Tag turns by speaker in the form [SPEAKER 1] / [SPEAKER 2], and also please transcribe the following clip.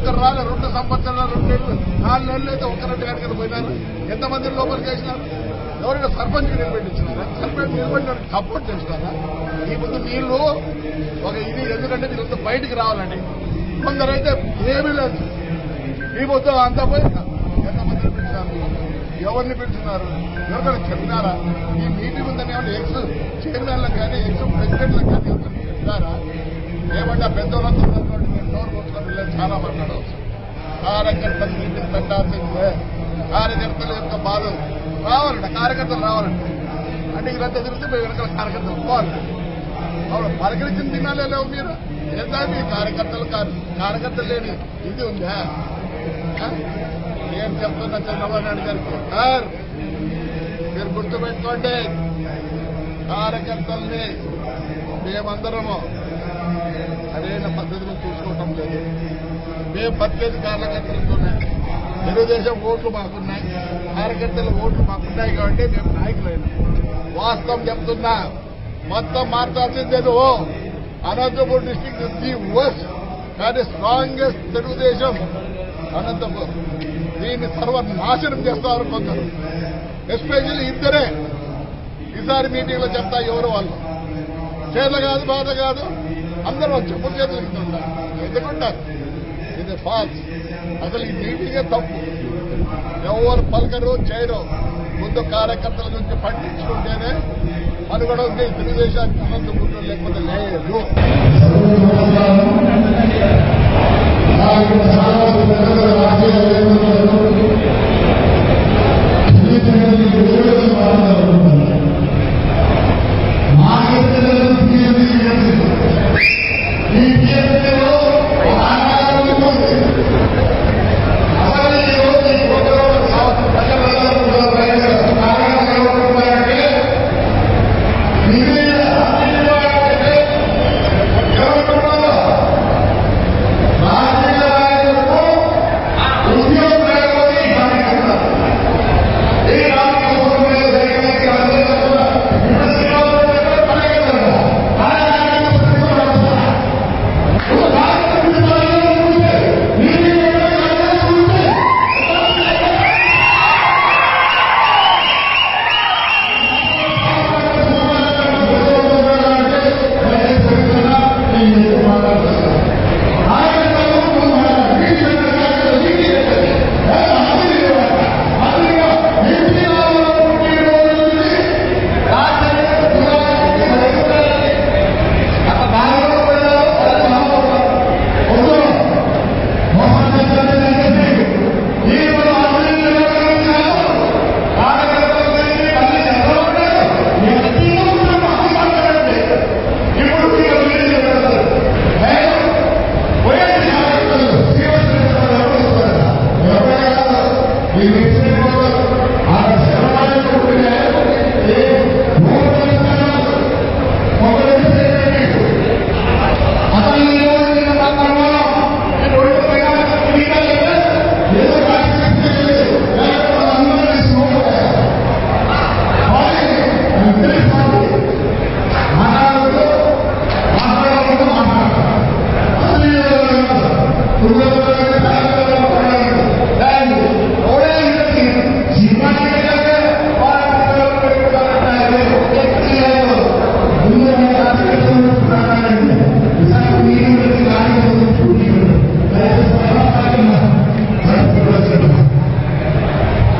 [SPEAKER 1] ఒక్కరు రాలే రెండు సంవత్సరాలు రెండు నెలలు నాలుగు నెలలు అయితే ఒక్క రెండు గంటలు పోయినారు ఎంతమంది లోపలికి వేసినారు ఎవరైనా సర్పంచ్ నిలబెట్టించినారా సర్పంచ్ నిలబెట్టిన సపోర్ట్ చేస్తున్నారా ఈ ముందు నీళ్లు ఒక ఇది ఎందుకంటే వీళ్ళంతా బయటికి రావాలండి కొందరైతే ఏమీ లేదు ఈ మొత్తం అంతా పోయి ఎంతమంది పిలిచినారు ఎవరిని పిలిచినారు ఎవరికైనా చెప్పినారా ఈ మీటింగ్ ఉందని ఏమన్నా ఎక్స్ చైర్మన్లకు కానీ ఎక్స్ ప్రెసిడెంట్లకు కానీ ఎవరికైనా చెప్పినారా ఏమంటే ఆ పెద్దవాళ్ళంతా ఉన్నటువంటి నేను నోరు మూసుకొని వెళ్ళి చాలా మాట్లాడవచ్చు కార్యకర్తలు మీటింగ్ పెట్టాల్సిందే కార్యకర్తల యొక్క బాధ రావాలంట కార్యకర్తలు రావాలంట అంటే వీళ్ళంతా తిరిగితే మేము వెనకాల కార్యకర్తలు పోవాలి అవును పలకరించిన దినాలే లేవు మీరు ఏంటా మీ కార్యకర్తలు కాదు కార్యకర్తలు లేని ఇది ఉందా ఆ? నేను చెప్తున్నా చంద్రబాబు నాయుడు గారికి సార్ మీరు గుర్తుపెట్టుకోండి కార్యకర్తల్ని మేమందరము సరైన పద్ధతిలో చూసుకోవటం లేదు మేము పద్దెనిమిది కార్యకర్తలతోనే తెలుగుదేశం ఓట్లు మాకున్నాయి కార్యకర్తల ఓట్లు మాకున్నాయి కాబట్టి మేము నాయకులైన వాస్తవం చెప్తున్నా మొత్తం మార్చాల్సిందేదో అనంతపురం డిస్టిక్ ది వర్స్ట్ కానీ స్ట్రాంగెస్ట్ తెలుగుదేశం అనంతపురం దీన్ని సర్వనాశనం చేస్తారు కొందరు ఎస్పెషల్లీ ఇద్దరే ఈసారి మీటింగ్ లో చెప్తా ఎవరు వాళ్ళు చేత కాదు బాధ కాదు అందరూ చెప్పులు చేతులు ఇస్తుంటారు ఎందుకుంటారు ఇది ఫాల్స్ అసలు ఈ మీటింగే తప్పు ఎవరు పలకరు చేయరు ముందు కార్యకర్తల గురించి పట్టించుకుంటేనే మనుగడ ఉంది తెలుగుదేశానికి అనంతపురం లేకపోతే లేదు